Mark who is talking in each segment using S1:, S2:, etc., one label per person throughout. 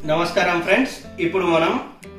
S1: నమస్కారం ఫ్రెండ్స్ ఇప్పుడు మనం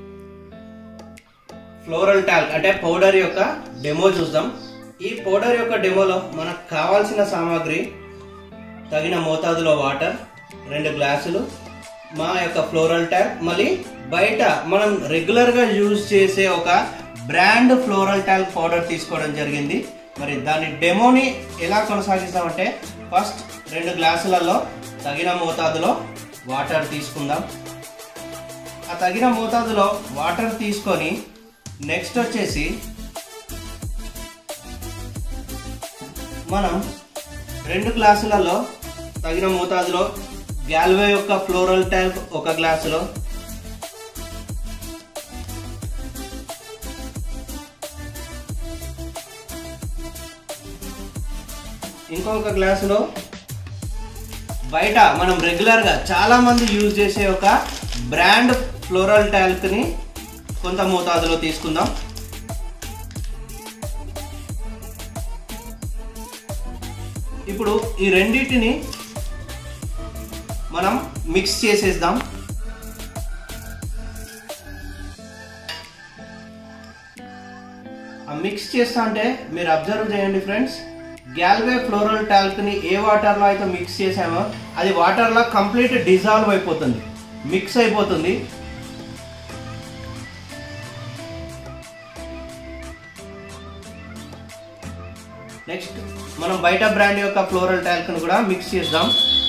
S1: ఫ్లోరల్ టాల్క్ అంటే పౌడర్ యొక్క డెమో చూద్దాం ఈ పౌడర్ యొక్క డెమోలో మనకు కావాల్సిన సామాగ్రి తగిన మోతాదులో వాటర్ రెండు గ్లాసులు మా యొక్క ఫ్లోరల్ ట్యాక్ మళ్ళీ బయట మనం రెగ్యులర్గా యూజ్ చేసే ఒక బ్రాండ్ ఫ్లోరల్ టాల్క్ పౌడర్ తీసుకోవడం జరిగింది మరి దాని డెమోని ఎలా కొనసాగిస్తామంటే ఫస్ట్ రెండు గ్లాసులలో తగిన మోతాదులో వాటర్ తీసుకుందాం ఆ తగిన మోతాదులో వాటర్ తీసుకొని నెక్స్ట్ వచ్చేసి మనం రెండు గ్లాసులలో తగిన మోతాదులో గ్యాల్వే యొక్క ఫ్లోరల్ ట్యాంక్ ఒక గ్లాసులో ఇంకొక గ్లాసులో బయట మనం రెగ్యులర్గా చాలా మంది యూజ్ చేసే ఒక బ్రాండ్ ఫ్లోరల్ టాల్క్ని కొంత మోతాదులో తీసుకుందాం ఇప్పుడు ఈ రెండింటిని మనం మిక్స్ చేసేద్దాం ఆ మిక్స్ చేస్తా అంటే మీరు అబ్జర్వ్ చేయండి ఫ్రెండ్స్ గ్యాల్వే ఫ్లోరల్ టాల్క్ని ఏ వాటర్లో అయితే మిక్స్ చేసామో అది వాటర్లో కంప్లీట్ డిజాల్వ్ అయిపోతుంది మిక్స్ అయిపోతుంది నెక్స్ట్ మనం బయట బ్రాండ్ యొక్క ఫ్లోరల్ టాల్క్ను కూడా మిక్స్ చేద్దాం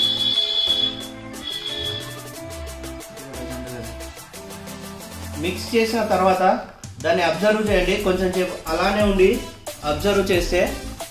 S1: మిక్స్ చేసిన తర్వాత దాన్ని అబ్జర్వ్ చేయండి కొంచెం సేపు అలానే ఉండి అబ్జర్వ్ చేస్తే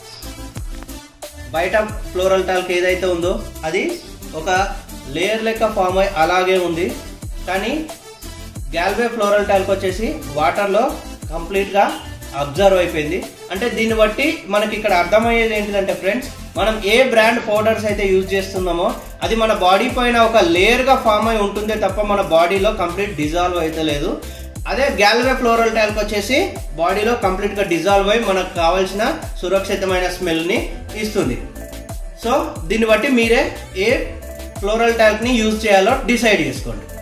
S1: బయట ఫ్లోరల్ టాల్క్ ఏదైతే ఉందో అది ఒక లేయర్ లెక్క ఫామ్ అయి అలాగే ఉంది కానీ గ్యాల్వే ఫ్లోరల్ టాల్క్ వచ్చేసి వాటర్లో కంప్లీట్గా అబ్జర్వ్ అయిపోయింది అంటే దీన్ని బట్టి మనకి ఇక్కడ అర్థమయ్యేది ఏంటిదంటే ఫ్రెండ్స్ మనం ఏ బ్రాండ్ పౌడర్స్ అయితే యూజ్ చేస్తున్నామో అది మన బాడీ పైన ఒక లేయర్గా ఫామ్ అయి ఉంటుందే తప్ప మన బాడీలో కంప్లీట్ డిజాల్వ్ అయితే లేదు అదే గ్యాల్వే ఫ్లోరల్ టాల్క్ వచ్చేసి బాడీలో కంప్లీట్గా డిజాల్వ్ అయి మనకు కావాల్సిన సురక్షితమైన స్మెల్ని ఇస్తుంది సో దీన్ని బట్టి మీరే ఏ ఫ్లోరల్ టాల్క్ని యూజ్ చేయాలో డిసైడ్ చేసుకోండి